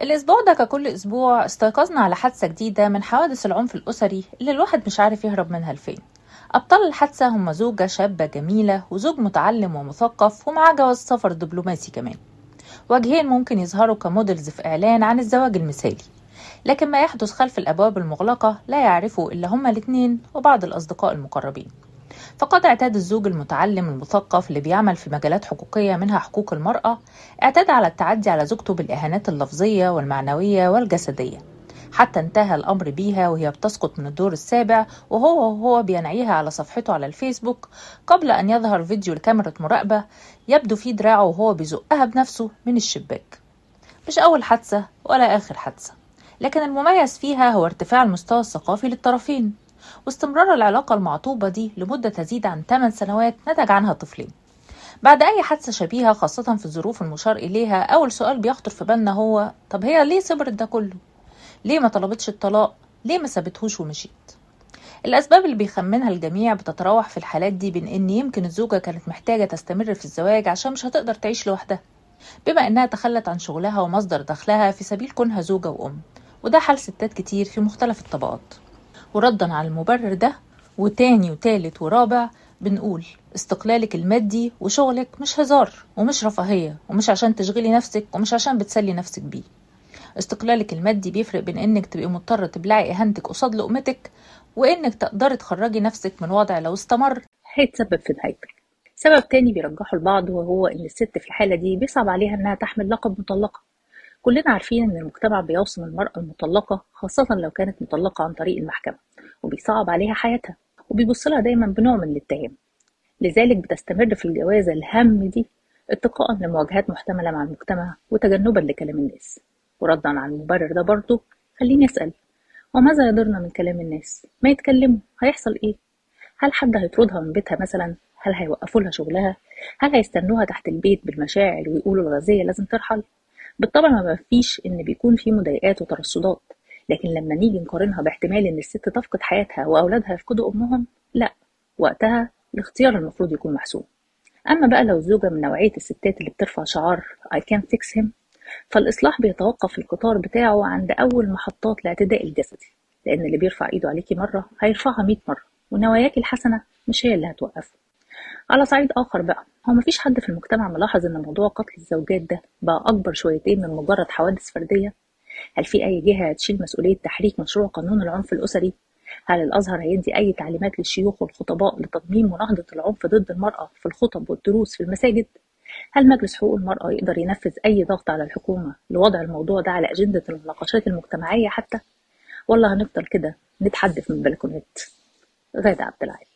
الأسبوع ده ككل أسبوع استيقظنا على حادثة جديدة من حوادث العنف الأسري اللي الواحد مش عارف يهرب منها لفين أبطال الحادثة هم زوجة شابة جميلة وزوج متعلم ومثقف ومعاه جواز سفر دبلوماسي كمان وجهين ممكن يظهروا كموديلز في إعلان عن الزواج المثالي لكن ما يحدث خلف الأبواب المغلقة لا يعرفه إلا هما الاتنين وبعض الأصدقاء المقربين فقد اعتاد الزوج المتعلم المثقف اللي بيعمل في مجالات حقوقية منها حقوق المرأة اعتاد على التعدي على زوجته بالإهانات اللفظية والمعنوية والجسدية حتى انتهى الأمر بيها وهي بتسقط من الدور السابع وهو وهو بينعيها على صفحته على الفيسبوك قبل أن يظهر فيديو لكاميرا مراقبة يبدو فيه دراعه وهو بيزقها بنفسه من الشباك مش أول حادثة ولا آخر حادثة لكن المميز فيها هو ارتفاع المستوى الثقافي للطرفين واستمرار العلاقة المعطوبة دي لمدة تزيد عن 8 سنوات نتج عنها طفلين بعد أي حادثة شبيهة خاصة في الظروف المشار إليها أول سؤال بيخطر في بالنا هو طب هي ليه صبرت ده كله؟ ليه ما طلبتش الطلاق؟ ليه ما سابتهوش ومشيت؟ الأسباب اللي بيخمنها الجميع بتتراوح في الحالات دي بين إن يمكن الزوجة كانت محتاجة تستمر في الزواج عشان مش هتقدر تعيش لوحدها بما إنها تخلت عن شغلها ومصدر دخلها في سبيل كونها زوجة وأم وده حال ستات كتير في مختلف الطبقات وردا على المبرر ده وتاني وتالت ورابع بنقول استقلالك المادي وشغلك مش هزار ومش رفاهية ومش عشان تشغلي نفسك ومش عشان بتسلي نفسك بيه استقلالك المادي بيفرق بين انك تبقي مضطرة تبلعي اهانتك قصاد لقمتك وانك تقدري تخرجي نفسك من وضع لو استمر هيتسبب في نهايتك سبب تاني بيرجحه البعض وهو ان الست في الحالة دي بيصعب عليها انها تحمل لقب مطلقة كلنا عارفين ان المجتمع بيوصم المرأة المطلقة خاصة لو كانت مطلقة عن طريق المحكمة وبيصعب عليها حياتها وبيبص لها دايما بنوع من الاتهام لذلك بتستمر في الجوازة الهم دي اتقاء لمواجهات محتملة مع المجتمع وتجنبا لكلام الناس وردا على المبرر ده برضه خليني أسأل وماذا يضرنا من كلام الناس ما يتكلموا هيحصل ايه هل حد هيطردها من بيتها مثلا هل هيوقفوا لها شغلها هل هيستنوها تحت البيت بالمشاعر ويقولوا الغازية لازم ترحل بالطبع ما فيش ان بيكون في مضايقات وترصدات لكن لما نيجي نقارنها باحتمال ان الست تفقد حياتها واولادها يفقدوا امهم لا وقتها الاختيار المفروض يكون محسوب اما بقى لو الزوجه من نوعيه الستات اللي بترفع شعار I can't fix him فالاصلاح بيتوقف القطار بتاعه عند اول محطات الاعتداء الجسدي لان اللي بيرفع ايده عليكي مره هيرفعها 100 مره ونواياكي الحسنه مش هي اللي هتوقفه على صعيد آخر بقى هو مفيش حد في المجتمع ملاحظ إن موضوع قتل الزوجات ده بقى أكبر شويتين من مجرد حوادث فردية؟ هل في أي جهة هتشيل مسؤولية تحريك مشروع قانون العنف الأسري؟ هل الأزهر هيدي أي تعليمات للشيوخ والخطباء لتضمين مناهضة العنف ضد المرأة في الخطب والدروس في المساجد؟ هل مجلس حقوق المرأة يقدر ينفذ أي ضغط على الحكومة لوضع الموضوع ده على أجندة المناقشات المجتمعية حتى؟ ولا هنفضل كده نتحدث من بلكونات؟ غادة عبد العال